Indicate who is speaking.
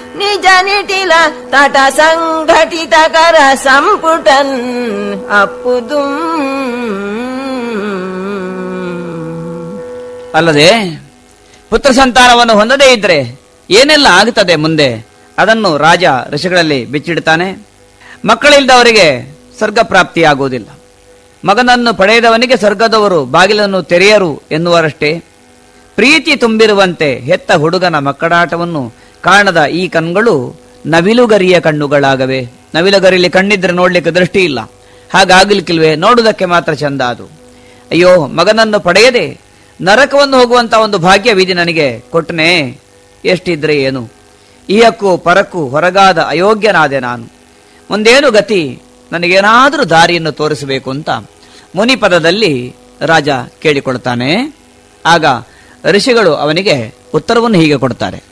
Speaker 1: ನಿಜ ನಿಟಿಲ ತಟ ಸಂಘಟಿತ ಕರ ಸಂಪುಟನ್ ಅಪ್ಪುದು
Speaker 2: ಅಲ್ಲದೆ ಪುತ್ರ ಸಂತಾನವನ್ನು ಹೊಂದದೇ ಇದ್ರೆ ಏನೆಲ್ಲ ಆಗುತ್ತದೆ ಮುಂದೆ ಅದನ್ನು ರಾಜ ಋಷಿಗಳಲ್ಲಿ ಬಿಚ್ಚಿಡ್ತಾನೆ ಮಕ್ಕಳಿಲ್ಲದವರಿಗೆ ಸ್ವರ್ಗ ಪ್ರಾಪ್ತಿಯಾಗುವುದಿಲ್ಲ ಮಗನನ್ನು ಪಡೆಯದವನಿಗೆ ಸ್ವರ್ಗದವರು ಬಾಗಿಲನ್ನು ತೆರೆಯರು ಎನ್ನುವರಷ್ಟೇ ಪ್ರೀತಿ ತುಂಬಿರುವಂತೆ ಹೆತ್ತ ಹುಡುಗನ ಮಕ್ಕಳಾಟವನ್ನು ಕಾಣದ ಈ ಕಣ್ಗಳು ನವಿಲುಗರಿಯ ಕಣ್ಣುಗಳಾಗವೆ ನವಿಲುಗರಿಲಿ ಕಣ್ಣಿದ್ರೆ ನೋಡ್ಲಿಕ್ಕೆ ದೃಷ್ಟಿ ಇಲ್ಲ ಹಾಗಾಗಲಿಕ್ಕಿಲ್ವೇ ನೋಡುವುದಕ್ಕೆ ಮಾತ್ರ ಚಂದ ಅದು ಅಯ್ಯೋ ಮಗನನ್ನು ಪಡೆಯದೆ ನರಕವನ್ನು ಹೋಗುವಂತ ಒಂದು ಭಾಗ್ಯ ವಿಧಿ ನನಗೆ ಕೊಟ್ಟನೆ ಎಷ್ಟಿದ್ರೆ ಏನು ಇಹಕ್ಕೂ ಪರಕ್ಕೂ ಹೊರಗಾದ ಅಯೋಗ್ಯನಾದೆ ನಾನು ಮುಂದೇನು ಗತಿ ನನಗೇನಾದರೂ ದಾರಿಯನ್ನು ತೋರಿಸಬೇಕು ಅಂತ ಮುನಿಪದದಲ್ಲಿ ರಾಜ ಕೇಳಿಕೊಳ್ತಾನೆ ಆಗ ಋಷಿಗಳು ಅವನಿಗೆ ಉತ್ತರವನ್ನು ಹೀಗೆ ಕೊಡ್ತಾರೆ